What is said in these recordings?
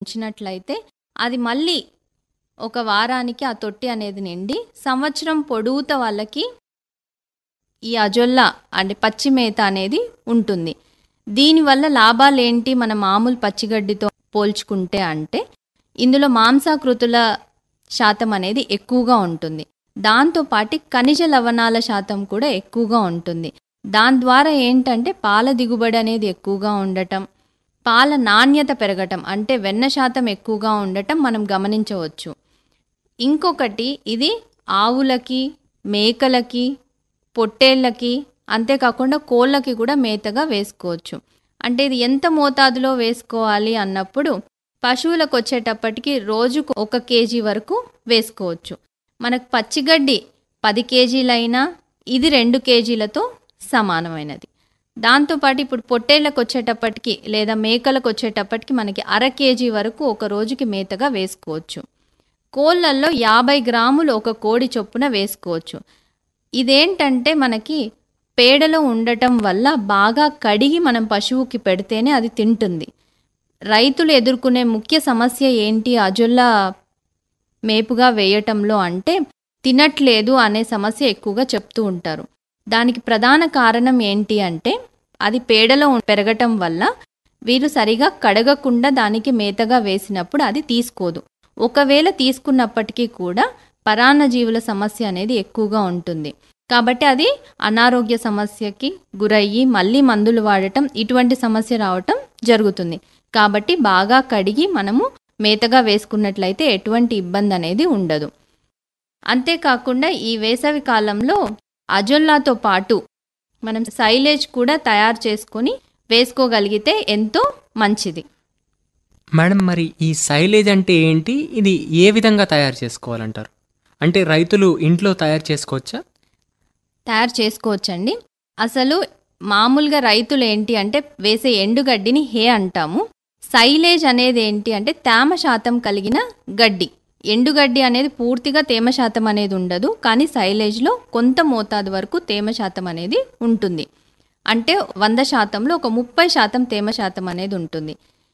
ఉంచినట్లయితే అది మళ్ళీ ఒక వారానికి ఆ తొట్టి అనేది నిండి సంవత్సరం పొడుగుత వాళ్ళకి ఈ అజొల్లా అంటే పచ్చి మేత అనేది ఉంటుంది దీనివల్ల లాభాలు ఏంటి మన మామూలు పచ్చిగడ్డితో పోల్చుకుంటే అంటే ఇందులో మాంసాకృతుల శాతం అనేది ఎక్కువగా ఉంటుంది దాంతోపాటు ఖనిజ లవణాల శాతం కూడా ఎక్కువగా ఉంటుంది దాని ద్వారా ఏంటంటే పాల దిగుబడి అనేది ఎక్కువగా ఉండటం పాల నాణ్యత పెరగటం అంటే వెన్న శాతం ఎక్కువగా ఉండటం మనం గమనించవచ్చు ఇంకొకటి ఇది ఆవులకి మేకలకి పొట్టేళ్ళకి అంతేకాకుండా కోళ్ళకి కూడా మేతగా వేసుకోవచ్చు అంటే ఇది ఎంత మోతాదులో వేసుకోవాలి అన్నప్పుడు పశువులకు వచ్చేటప్పటికి రోజుకు ఒక కేజీ వరకు వేసుకోవచ్చు మనకు పచ్చిగడ్డి పది కేజీలైనా ఇది రెండు కేజీలతో సమానమైనది దాంతోపాటు ఇప్పుడు పొట్టేళ్ళకు వచ్చేటప్పటికి లేదా మేకలకు వచ్చేటప్పటికి మనకి అర కేజీ వరకు ఒక రోజుకి మేతగా వేసుకోవచ్చు కోళ్ళల్లో యాభై గ్రాములు ఒక కోడి చొప్పున వేసుకోవచ్చు ఇదేంటంటే మనకి పేడలో ఉండటం వల్ల బాగా కడిగి మనం పశువుకి పెడితేనే అది తింటుంది రైతులు ఎదుర్కొనే ముఖ్య సమస్య ఏంటి అజొల్లా మేపుగా వేయటంలో అంటే తినట్లేదు అనే సమస్య ఎక్కువగా చెప్తూ ఉంటారు దానికి ప్రధాన కారణం ఏంటి అంటే అది పేడలో పెరగటం వల్ల వీరు సరిగా కడగకుండా దానికి మేతగా వేసినప్పుడు అది తీసుకోదు ఒకవేళ తీసుకున్నప్పటికీ కూడా పరాన్నజీవుల సమస్య అనేది ఎక్కువగా ఉంటుంది కాబట్టి అది అనారోగ్య సమస్యకి గురయ్యి మళ్ళీ మందులు వాడటం ఇటువంటి సమస్య రావటం జరుగుతుంది కాబట్టి బాగా కడిగి మనము మేతగా వేసుకున్నట్లయితే ఎటువంటి ఇబ్బంది అనేది ఉండదు అంతేకాకుండా ఈ వేసవి కాలంలో అజొల్లాతో పాటు మనం సైలేజ్ కూడా తయారు చేసుకొని వేసుకోగలిగితే ఎంతో మంచిది మేడం మరి ఈ సైలేజ్ అంటే ఏంటి ఇది ఏ విధంగా తయారు చేసుకోవాలంటారు అంటే రైతులు ఇంట్లో తయారు చేసుకోవచ్చా తయారు చేసుకోవచ్చండి అసలు మామూలుగా రైతులు ఏంటి అంటే వేసే ఎండుగడ్డిని హే అంటాము సైలేజ్ అనేది ఏంటి అంటే తేమ శాతం కలిగిన గడ్డి ఎండుగడ్డి అనేది పూర్తిగా తేమ శాతం అనేది ఉండదు కానీ సైలేజ్లో కొంత మోతాదు వరకు తేమ శాతం అనేది ఉంటుంది అంటే వంద శాతంలో ఒక ముప్పై శాతం తేమ శాతం అనేది ఉంటుంది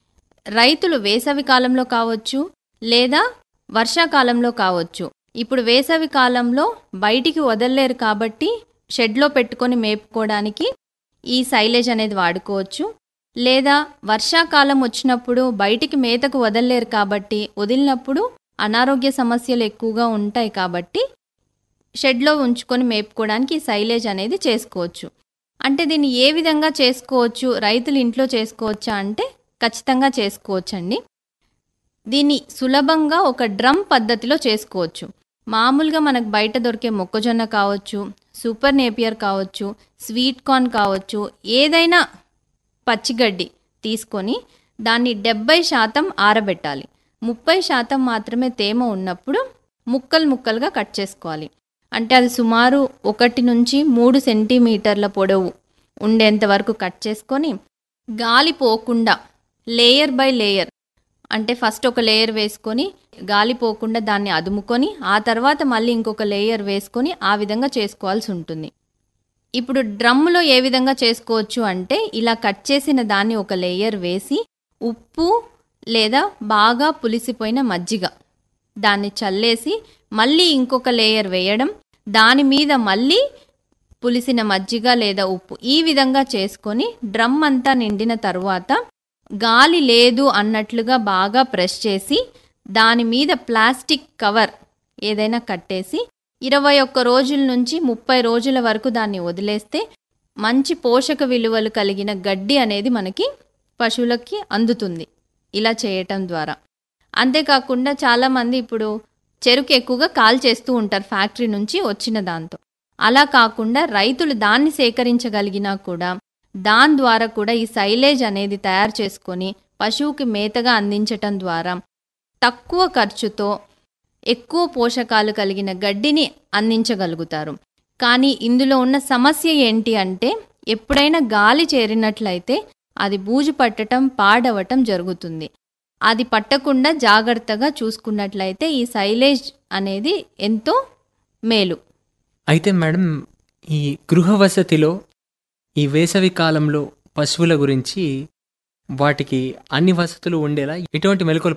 రైతులు వేసవి కాలంలో కావచ్చు లేదా వర్షాకాలంలో కావచ్చు ఇప్పుడు వేసవి కాలంలో బయటికి వదలలేరు కాబట్టి షెడ్లో పెట్టుకొని మేపుకోవడానికి ఈ సైలేజ్ అనేది వాడుకోవచ్చు లేదా వర్షాకాలం వచ్చినప్పుడు బయటికి మేతకు వదలలేరు కాబట్టి వదిలినప్పుడు అనారోగ్య సమస్యలు ఎక్కువగా ఉంటాయి కాబట్టి షెడ్లో ఉంచుకొని మేపుకోవడానికి ఈ సైలేజ్ అనేది చేసుకోవచ్చు అంటే దీన్ని ఏ విధంగా చేసుకోవచ్చు రైతులు ఇంట్లో చేసుకోవచ్చా అంటే ఖచ్చితంగా చేసుకోవచ్చండి దీన్ని సులభంగా ఒక డ్రమ్ పద్ధతిలో చేసుకోవచ్చు మామూలుగా మనకు బయట దొరికే మొక్కజొన్న కావచ్చు సూపర్ నేపియర్ కావచ్చు స్వీట్ కార్న్ కావచ్చు ఏదైనా పచ్చిగడ్డి తీసుకొని దాన్ని డెబ్బై శాతం ఆరబెట్టాలి ముప్పై శాతం మాత్రమే తేమ ఉన్నప్పుడు ముక్కలు ముక్కలుగా కట్ చేసుకోవాలి అంటే అది సుమారు ఒకటి నుంచి మూడు సెంటీమీటర్ల పొడవు ఉండేంత వరకు కట్ చేసుకొని గాలి పోకుండా లేయర్ బై లేయర్ అంటే ఫస్ట్ ఒక లేయర్ వేసుకొని గాలి పోకుండా దాన్ని అదుముకొని ఆ తర్వాత మళ్ళీ ఇంకొక లేయర్ వేసుకొని ఆ విధంగా చేసుకోవాల్సి ఉంటుంది ఇప్పుడు డ్రమ్ములో ఏ విధంగా చేసుకోవచ్చు అంటే ఇలా కట్ చేసిన దాన్ని ఒక లేయర్ వేసి ఉప్పు లేదా బాగా పులిసిపోయిన మజ్జిగ దాన్ని చల్లేసి మళ్ళీ ఇంకొక లేయర్ వేయడం దాని మీద మళ్ళీ పులిసిన మజ్జిగ లేదా ఉప్పు ఈ విధంగా చేసుకొని డ్రమ్ అంతా నిండిన తరువాత గాలి లేదు అన్నట్లుగా బాగా ప్రెస్ చేసి దాని మీద ప్లాస్టిక్ కవర్ ఏదైనా కట్టేసి ఇరవై ఒక్క రోజుల నుంచి ముప్పై రోజుల వరకు దాన్ని వదిలేస్తే మంచి పోషక విలువలు కలిగిన గడ్డి అనేది మనకి పశువులకి అందుతుంది ఇలా చేయటం ద్వారా అంతేకాకుండా చాలామంది ఇప్పుడు చెరుకు ఎక్కువగా కాల్ చేస్తూ ఉంటారు ఫ్యాక్టరీ నుంచి వచ్చిన దాంతో అలా కాకుండా రైతులు దాన్ని సేకరించగలిగినా కూడా దాని ద్వారా కూడా ఈ సైలేజ్ అనేది తయారు చేసుకొని పశువుకి మేతగా అందించటం ద్వారా తక్కువ ఖర్చుతో ఎక్కువ పోషకాలు కలిగిన గడ్డిని అందించగలుగుతారు కానీ ఇందులో ఉన్న సమస్య ఏంటి అంటే ఎప్పుడైనా గాలి చేరినట్లయితే అది బూజు పట్టటం పాడవటం జరుగుతుంది అది పట్టకుండా జాగ్రత్తగా చూసుకున్నట్లయితే ఈ సైలేజ్ అనేది ఎంతో మేలు అయితే మేడం ఈ గృహ వసతిలో ఈ వేసవి కాలంలో పశువుల గురించి వాటికి అన్ని వసతులు ఉండేలా ఎటువంటి మెలకువలు